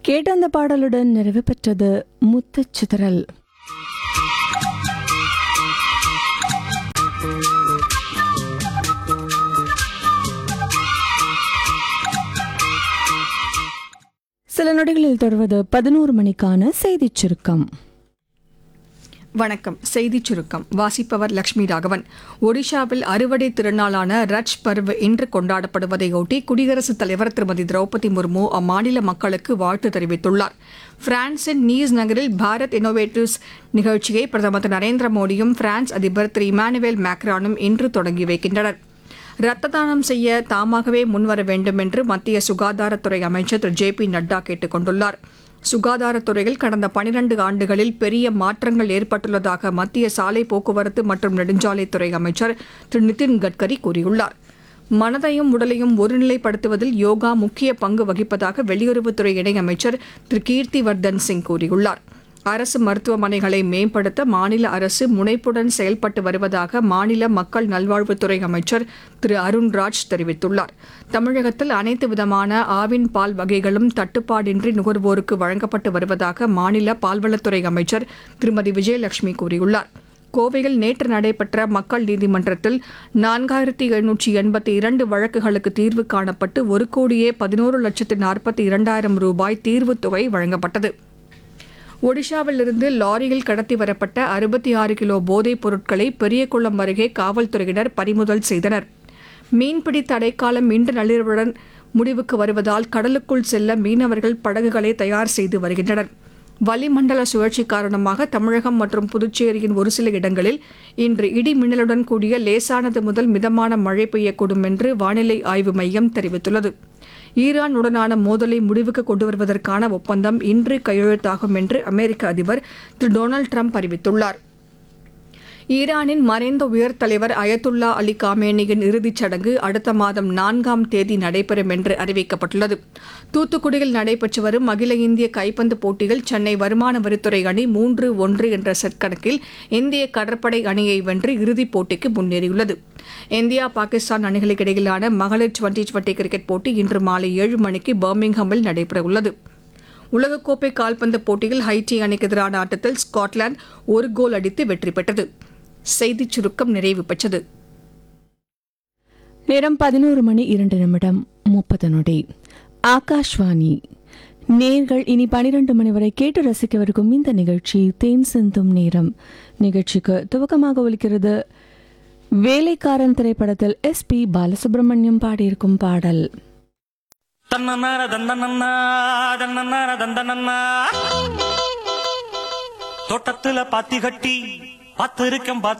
கேட்ட அந்த பாடலுடன் நிறைவு பெற்றது முத்துச் சிதறல் சில நொடிகளில் தொடர்வது பதினோரு மணிக்கான செய்திச் சுருக்கம் வணக்கம் செய்திச் சுருக்கம் வாசிப்பவர் லட்சுமி ராகவன் ஒடிஷாவில் அறுவடை திருநாளான ரட்ச் பர்வ் இன்று கொண்டாடப்படுவதையொட்டி குடியரசுத் தலைவர் திருமதி திரௌபதி முர்மு அம்மாநில மக்களுக்கு வாழ்த்து தெரிவித்துள்ளார் பிரான்சின் நீஸ் நகரில் பாரத் இன்னோவேட்டிவ்ஸ் நிகழ்ச்சியை பிரதமர் திரு நரேந்திர மோடியும் பிரான்ஸ் அதிபர் திரு இமானுவேல் மேக்ரானும் இன்று தொடங்கி வைக்கின்றனர் ரத்த தானம் செய்ய தாமாகவே முன்வர வேண்டும் என்று மத்திய சுகாதாரத்துறை அமைச்சர் திரு ஜே பி நட்டா கேட்டுக் கொண்டுள்ளார் சுகாதாரத்துறையில் கடந்த பனிரண்டு ஆண்டுகளில் பெரிய மாற்றங்கள் ஏற்பட்டுள்ளதாக மத்திய சாலை போக்குவரத்து மற்றும் நெடுஞ்சாலைத்துறை அமைச்சர் திரு நிதின் கட்கரி கூறியுள்ளார் மனதையும் உடலையும் ஒருநிலைப்படுத்துவதில் யோகா முக்கிய பங்கு வகிப்பதாக வெளியுறவுத்துறை இணையமைச்சர் திரு கீர்த்திவர்தன் சிங் கூறியுள்ளார் அரசு மருத்துவமனைகளை மேம்படுத்த மாநில அரசு முனைப்புடன் செயல்பட்டு வருவதாக மாநில மக்கள் நல்வாழ்வுத்துறை அமைச்சர் திரு அருண்ராஜ் தெரிவித்துள்ளார் தமிழகத்தில் அனைத்து விதமான ஆவின் பால் வகைகளும் தட்டுப்பாடின்றி நுகர்வோருக்கு வழங்கப்பட்டு வருவதாக மாநில பால்வளத்துறை அமைச்சர் திருமதி விஜயலட்சுமி கூறியுள்ளார் கோவையில் நேற்று நடைபெற்ற மக்கள் நீதிமன்றத்தில் நான்காயிரத்தி எழுநூற்றி எண்பத்தி இரண்டு வழக்குகளுக்கு தீர்வு காணப்பட்டு ஒரு கோடியே பதினோரு லட்சத்து நாற்பத்தி இரண்டாயிரம் ரூபாய் தீர்வுத் தொகை வழங்கப்பட்டது ஒடிஷாவிலிருந்து லாரியில் கடத்தி வரப்பட்ட அறுபத்தி ஆறு கிலோ போதைப் பொருட்களை பெரியகுளம் அருகே காவல்துறையினர் பறிமுதல் செய்தனர் மீன்பிடி தடைக்காலம் இன்று நள்ளிரவுடன் முடிவுக்கு வருவதால் கடலுக்குள் செல்ல மீனவர்கள் படகுகளை தயார் செய்து வருகின்றனர் வளிமண்டல சுழற்சி காரணமாக தமிழகம் மற்றும் புதுச்சேரியின் ஒரு சில இடங்களில் இன்று இடி மின்னலுடன் கூடிய லேசானது முதல் மிதமான மழை பெய்யக்கூடும் என்று வானிலை ஆய்வு மையம் தெரிவித்துள்ளது ஈரானுடனான மோதலை முடிவுக்கு கொண்டு வருவதற்கான ஒப்பந்தம் இன்று கையெழுத்தாகும் என்று அமெரிக்க அதிபர் திரு டொனால்டு ட்ரம்ப் அறிவித்துள்ளார் ஈரானின் மறைந்த உயர் தலைவர் அயத்துல்லா அலி காமேனியின் இறுதிச் சடங்கு அடுத்த மாதம் நான்காம் தேதி நடைபெறும் என்று அறிவிக்கப்பட்டுள்ளது தூத்துக்குடியில் நடைபெற்று வரும் அகில இந்திய கைப்பந்து போட்டியில் சென்னை வருமான வரித்துறை அணி மூன்று ஒன்று என்ற செட் கணக்கில் இந்திய கடற்படை அணியை வென்று இறுதிப் போட்டிக்கு முன்னேறியுள்ளது இந்தியா பாகிஸ்தான் அணிகளுக்கு இடையிலான மகளிர் டுவெண்டி டுவெண்டி கிரிக்கெட் போட்டி இன்று மாலை ஏழு மணிக்கு பர்மிங்ஹாமில் நடைபெறவுள்ளது உலகக்கோப்பை கால்பந்து போட்டியில் ஹைட்டி அணிக்கு எதிரான ஆட்டத்தில் ஸ்காட்லாந்து ஒரு கோல் அடித்து வெற்றி பெற்றது செய்திச் சுருக்கம் நிறைவு பெற்றது நேரம் பதினோரு மணி இரண்டு நிமிடம் முப்பது நொடி ஆகாஷ்வாணி நேர்கள் இனி பனிரெண்டு மணி வரை கேட்டு ரசிக்கவிருக்கும் இந்த நிகழ்ச்சி தேன் சிந்தும் நேரம் நிகழ்ச்சிக்கு துவக்கமாக ஒலிக்கிறது வேலைக்காரன் திரைப்படத்தில் எஸ் பி பாலசுப்ரமணியம் பாடியிருக்கும் பாடல் தன்னன்னார தந்தனன்னா தன்னன்னார தந்தனன்னா தோட்டத்துல பாத்தி கட்டி பார்த்து இருக்கேன் பார்த்து